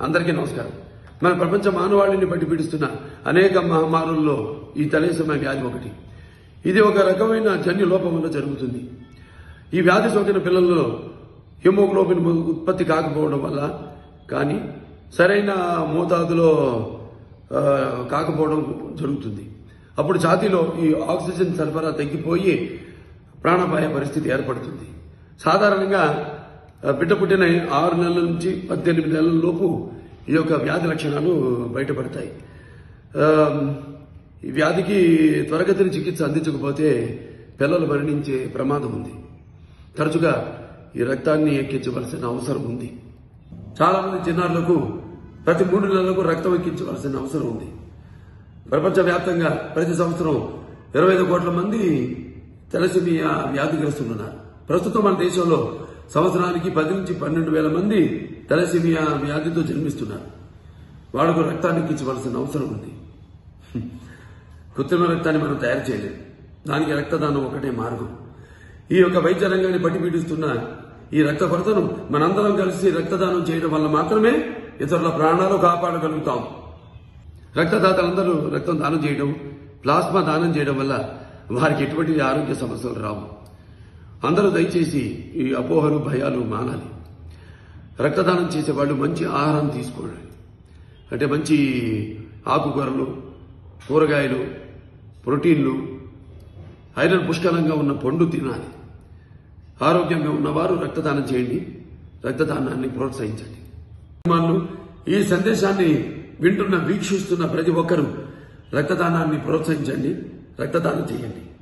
అందరికీ నమస్కారం మన ప్రపంచ మానవాళిని బట్టి పీడిస్తున్న అనేక మహమ్మారుల్లో ఈ తలేసమ వ్యాధి ఒకటి ఇది ఒక రకమైన జన్యు లోపం వల్ల జరుగుతుంది ఈ వ్యాధి సోకిన పిల్లల్లో హిమోగ్లోబిన్ ఉత్పత్తి కాకపోవడం వల్ల కానీ సరైన మోతాదులో ఆ, కాకపోవడం జరుగుతుంది అప్పుడు ఛాతీలో ఈ ఆక్సిజన్ సరఫరా తగ్గిపోయి ప్రాణాపాయ పరిస్థితి ఏర్పడుతుంది సాధారణంగా ఆ, బిడ్డ పుట్టిన ఆరు నెలల నుంచి పద్దెనిమిది నెలల లోపు ఈ యొక్క వ్యాధి లక్షణాలు బయటపడతాయి ఆ, ఈ వ్యాధికి త్వరగతిని చికిత్స అందించకపోతే పిల్లలు మరణించే ప్రమాదం ఉంది తరచుగా ఈ రక్తాన్ని ఎక్కించవలసిన అవసరం ఉంది చాలా మంది చిన్నారులకు ప్రతి మూడు నెలలకు రక్తం ఎక్కించవలసిన అవసరం ఉంది ప్రపంచవ్యాప్తంగా ప్రతి సంవత్సరం ఇరవై ఐదు కోట్ల మంది తెలసిమియా వ్యాధిగ్రస్తులున్నారు ప్రస్తుతం మన దేశంలో సంవత్సరానికి పది నుంచి పన్నెండు వేల మంది తెలసిమియా వ్యాధితో జన్మిస్తున్నారు వాళ్లకు రక్తాన్ని ఎక్కించవలసిన అవసరం ఉంది కృత్రిమ రక్తాన్ని మనం తయారు చేయలేం దానికి రక్తదానం ఒకటే మార్గం ఈ యొక్క వైద్య రంగాన్ని పట్టి పీడిస్తున్న ఈ రక్త కొరతను మనందరం కలిసి రక్తదానం చేయడం వల్ల మాత్రమే ఇతరుల ప్రాణాలు కాపాడగలుగుతాం రక్తదాతలందరూ రక్తం దానం చేయడం ప్లాస్మా దానం చేయడం వల్ల వారికి ఎటువంటి ఆరోగ్య సమస్యలు రావు అందరూ దయచేసి ఈ అపోహలు భయాలు మానాలి రక్తదానం చేసేవాళ్ళు మంచి ఆహారం తీసుకోండి అంటే మంచి ఆకుకూరలు కూరగాయలు ప్రోటీన్లు ఐరన్ పుష్కలంగా ఉన్న పండు తినాలి ఆరోగ్యంగా ఉన్నవారు రక్తదానం చేయండి రక్తదానాన్ని ప్రోత్సహించండి వాళ్ళు ఈ సందేశాన్ని వింటున్న వీక్షిస్తున్న ప్రతి ఒక్కరూ రక్తదానాన్ని ప్రోత్సహించండి రక్తదానం చేయండి